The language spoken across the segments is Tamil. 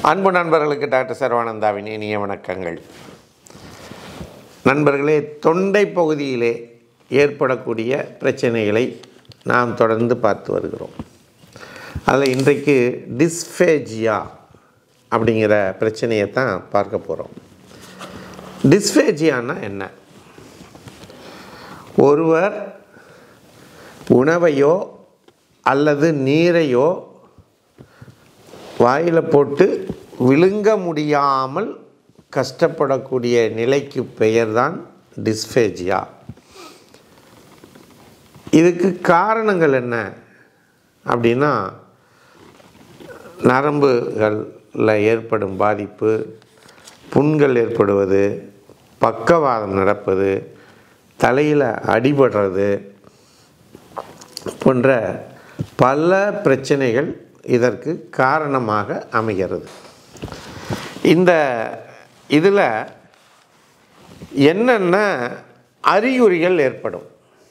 அன்பு நண்பர்களுக்கு டாக்டர் சரவானந்தாவின் இனிய வணக்கங்கள் நண்பர்களே தொண்டை பகுதியிலே ஏற்படக்கூடிய பிரச்சனைகளை நாம் தொடர்ந்து பார்த்து வருகிறோம் அதில் இன்றைக்கு டிஸ்ஃபேஜியா அப்படிங்கிற பிரச்சனையை தான் பார்க்க போகிறோம் டிஸ்ஃபேஜியான்னா என்ன ஒருவர் உணவையோ அல்லது நீரையோ வாயில் போட்டு விழுங்க முடியாமல் கஷ்டப்படக்கூடிய நிலைக்கு பெயர்தான் டிஸ்ஃபேஜியா இதுக்கு காரணங்கள் என்ன அப்படின்னா நரம்புகளில் ஏற்படும் பாதிப்பு புண்கள் ஏற்படுவது பக்கவாதம் நடப்பது தலையில் அடிபடுறது போன்ற பல பிரச்சனைகள் இதற்கு காரணமாக அமைகிறது இந்த இதில் என்னென்ன அறிகுறிகள் ஏற்படும்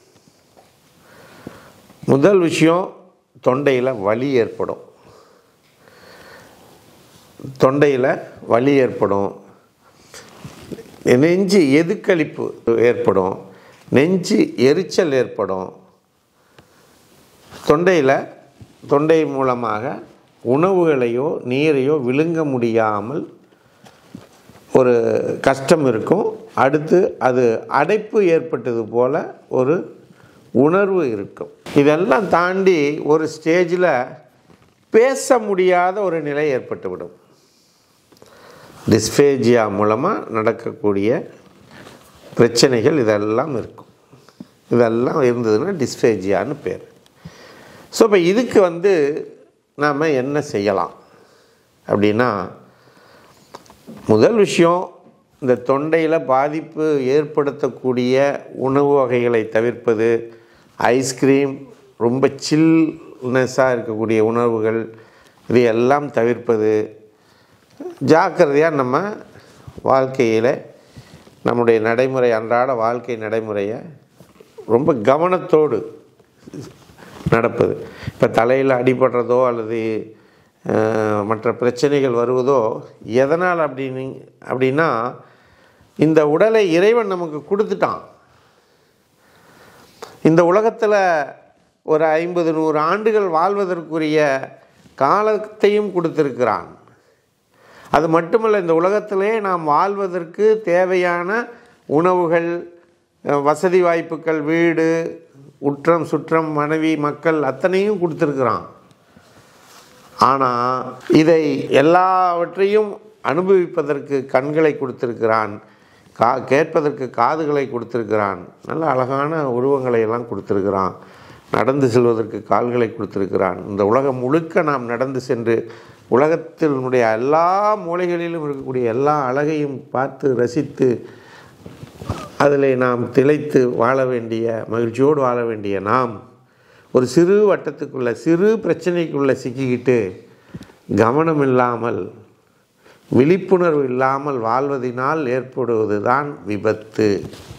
முதல் விஷயம் தொண்டையில் வலி ஏற்படும் தொண்டையில் வலி ஏற்படும் நெஞ்சு எதுக்களிப்பு ஏற்படும் நெஞ்சு எரிச்சல் ஏற்படும் தொண்டையில் தொண்டை மூலமாக உணவுகளையோ நீரையோ விழுங்க முடியாமல் ஒரு கஷ்டம் இருக்கும் அடுத்து அது அடைப்பு ஏற்பட்டது போல ஒரு உணர்வு இருக்கும் இதெல்லாம் தாண்டி ஒரு ஸ்டேஜில் பேச முடியாத ஒரு நிலை ஏற்பட்டுவிடும் டிஸ்பேஜியா மூலமாக நடக்கக்கூடிய பிரச்சனைகள் இதெல்லாம் இருக்கும் இதெல்லாம் இருந்ததுன்னா டிஸ்பேஜியான்னு பேர் ஸோ இப்போ இதுக்கு வந்து நாம் என்ன செய்யலாம் அப்படின்னா முதல் விஷயம் இந்த தொண்டையில் பாதிப்பு ஏற்படுத்தக்கூடிய உணவு வகைகளை தவிர்ப்பது ஐஸ்கிரீம் ரொம்ப சில்னஸாக இருக்கக்கூடிய உணவுகள் இது எல்லாம் தவிர்ப்பது ஜாக்கிரதையாக நம்ம வாழ்க்கையில் நம்முடைய நடைமுறை அன்றாட வாழ்க்கை நடைமுறையை ரொம்ப கவனத்தோடு நடப்பது இப்போ தலையில் அடிபடுறதோ அல்லது மற்ற பிரச்சனைகள் வருவதோ எதனால் அப்படின்னு அப்படின்னா இந்த உடலை இறைவன் நமக்கு கொடுத்துட்டான் இந்த உலகத்தில் ஒரு ஐம்பது நூறு ஆண்டுகள் வாழ்வதற்குரிய காலத்தையும் கொடுத்திருக்கிறான் அது மட்டுமல்ல இந்த உலகத்திலே நாம் வாழ்வதற்கு தேவையான உணவுகள் வசதி வாய்ப்புகள் வீடு உற்றம் சுற்றம் மனைவி மக்கள் அத்தனையும் கொடுத்துருக்குறான் ஆனால் இதை எல்லாவற்றையும் அனுபவிப்பதற்கு கண்களை கொடுத்திருக்கிறான் கா கேட்பதற்கு காதுகளை கொடுத்திருக்கிறான் நல்ல அழகான உருவங்களை எல்லாம் கொடுத்திருக்கிறான் நடந்து செல்வதற்கு கால்களை கொடுத்திருக்கிறான் இந்த உலகம் முழுக்க நாம் நடந்து சென்று உலகத்தினுடைய எல்லா மூலைகளிலும் இருக்கக்கூடிய எல்லா அழகையும் பார்த்து ரசித்து அதில் நாம் திளைத்து வாழ வேண்டிய மகிழ்ச்சியோடு வாழ வேண்டிய நாம் ஒரு சிறு வட்டத்துக்குள்ள சிறு பிரச்சனைக்குள்ளே சிக்கிக்கிட்டு கவனம் இல்லாமல் விழிப்புணர்வு இல்லாமல் வாழ்வதனால் ஏற்படுவது தான் விபத்து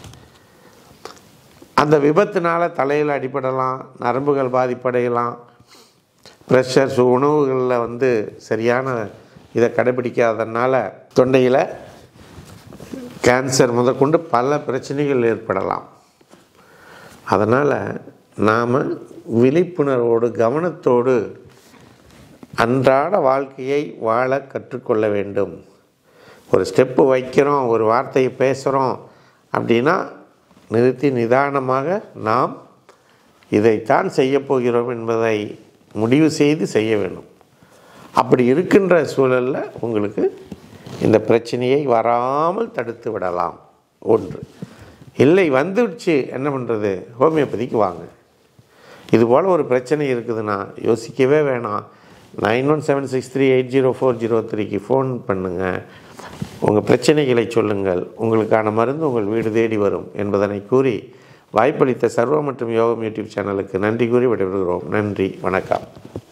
அந்த விபத்தினால் தலையில் அடிபடலாம் நரம்புகள் பாதிப்படையலாம் ப்ரெஷர் உணவுகளில் வந்து சரியான இதை கடைபிடிக்காதனால தொண்டையில் கேன்சர் முதற்கொண்டு பல பிரச்சனைகள் ஏற்படலாம் அதனால் நாம் விழிப்புணர்வோடு கவனத்தோடு அன்றாட வாழ்க்கையை வாழ கற்றுக்கொள்ள வேண்டும் ஒரு ஸ்டெப்பு வைக்கிறோம் ஒரு வார்த்தையை பேசுகிறோம் அப்படின்னா நிறுத்தி நிதானமாக நாம் இதைத்தான் செய்யப்போகிறோம் என்பதை முடிவு செய்து செய்ய வேண்டும் அப்படி இருக்கின்ற சூழலில் உங்களுக்கு இந்த பிரச்சனையை வராமல் தடுத்து விடலாம் ஒன்று இல்லை வந்துடுச்சு என்ன பண்ணுறது ஹோமியோபதிக்கு வாங்க இது போல் ஒரு பிரச்சனை இருக்குதுன்னா யோசிக்கவே வேணாம் nine one seven six three eight zero four zero த்ரீக்கு ஃபோன் பண்ணுங்கள் உங்கள் பிரச்சனைகளை சொல்லுங்கள் உங்களுக்கான மருந்து உங்கள் வீடு தேடி வரும் என்பதனை கூறி வாய்ப்பளித்த சர்வ மற்றும் யோகம் யூடியூப் சேனலுக்கு நன்றி கூறி விடைபெறுகிறோம் நன்றி வணக்கம்